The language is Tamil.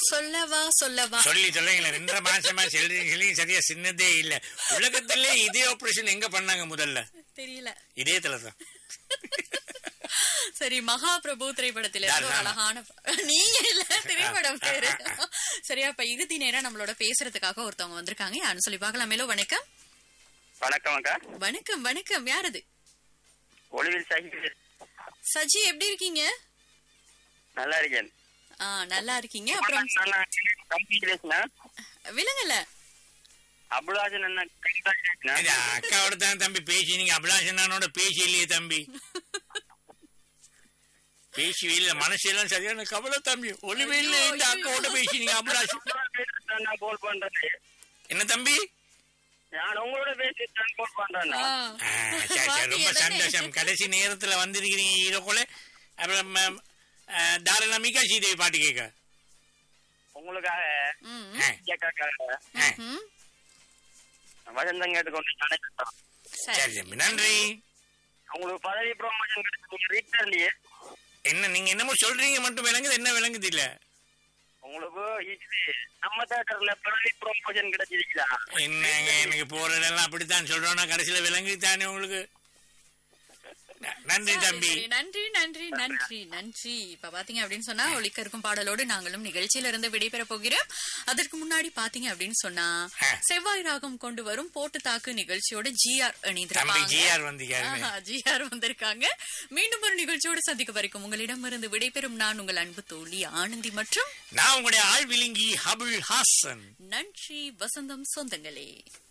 சொல்லவா சொல்லவா சொல்லி சொல்லுங்களேன் ரெண்டரை மாசமா சொல்லி சொல்லி சரியா சின்னதே இல்ல உலகத்திலே இதே ஆபரேஷன் எங்க பண்ணாங்க முதல்ல தெரியல இதயத்துல தான் சரி மகாபிரபு திரைப்படத்துல இருந்து ஒரு யார் அழகான நீங்க இல்ல திரைப்படம் பேரு சரியா இப்ப இறுதி நேரம் நம்மளோட பேசுறதுக்காக ஒருத்தவங்க வந்திருக்காங்க யாருன்னு சொல்லி பார்க்கலாம் மேலோ வணக்கம் வணக்கம் அக்கா வணக்கம் வணக்கம் யார் அது ஒளிவில் சாஹி சஜி எப்படி இருக்கீங்க நல்லா இருக்கேன் ஆ நல்லா இருக்கீங்க அப்புறம் கம்பி பேசுனா விலங்கல அபுலாசன் அண்ணா கண்டிப்பா பேசுனா இது அக்காவோட தான் தம்பி பேசி நீங்க அபிலாஷனானோட பேசி இல்லையே தம்பி பேசி இல்ல மனசு எல்லாம் சரியான கவலை தம்பி ஒளிவே இல்ல இந்த அக்காவோட பேசி நீங்க அபிலாஷன் நான் கால் பண்றேன் என்ன தம்பி நான் உங்களோட பேசி நான் கால் பண்றேன் ஆ. ஆ, சரி, சரி, ரொம்ப பாத்தீங்க சந்தோஷம் கடைசி நேரத்துல வந்திருக்கிறீங்க இதோக்குள்ள அப்புறம் ம, ஆ, தாராளமிக்கா சீதேவி பாட்டு கேட்க உங்களுக்காக ம், ஆ, கேட்கறதுக்காக ஆ, ம். வசந்தம் கேட்டுக்கொண்டு நினைக்கிறோம் சரி சரி தம்பி நன்றி உங்களுக்கு பதவி ப்ரொமோஷன் கிடைச்சு நீங்க ரீட்டர்லயே என்ன நீங்க என்னமோ சொல்றீங்க மட்டும் விளங்குது என்ன விளங்குது இல்ல உங்களுக்கு இது நம்ம தேட்டர்ல பதவி ப்ரொமோஷன் கிடைச்சிருக்கா என்னங்க எனக்கு போறதெல்லாம் அப்படித்தான் சொல்றோம்னா கடைசியில விளங்குது தானே உங்களுக்கு ந- நன்றி தம்பி சரி, நன்றி நன்றி நன்றி நன்றி இப்ப பாத்தீங்க அப்படின்னு சொன்னா ஒலிக்க இருக்கும் பாடலோடு நாங்களும் நிகழ்ச்சியில இருந்து விடைபெற போகிறோம் அதற்கு முன்னாடி பாத்தீங்க அப்படின்னு சொன்னா ஆ. செவ்வாய் ராகம் கொண்டு வரும் போட்டு தாக்கு நிகழ்ச்சியோட ஜிஆர் தம்பி இணைந்திருப்பாங்க ஜிஆர் வந்திருக்காரு ஜிஆர் வந்திருக்காங்க மீண்டும் ஒரு நிகழ்ச்சியோடு சந்திக்க வரைக்கும் உங்களிடமிருந்து விடைபெறும் நான் உங்கள் அன்பு தோழி ஆனந்தி மற்றும் நான் உங்களுடைய ஆள் விழுங்கி ஹபுல் ஹாசன் நன்றி வசந்தம் சொந்தங்களே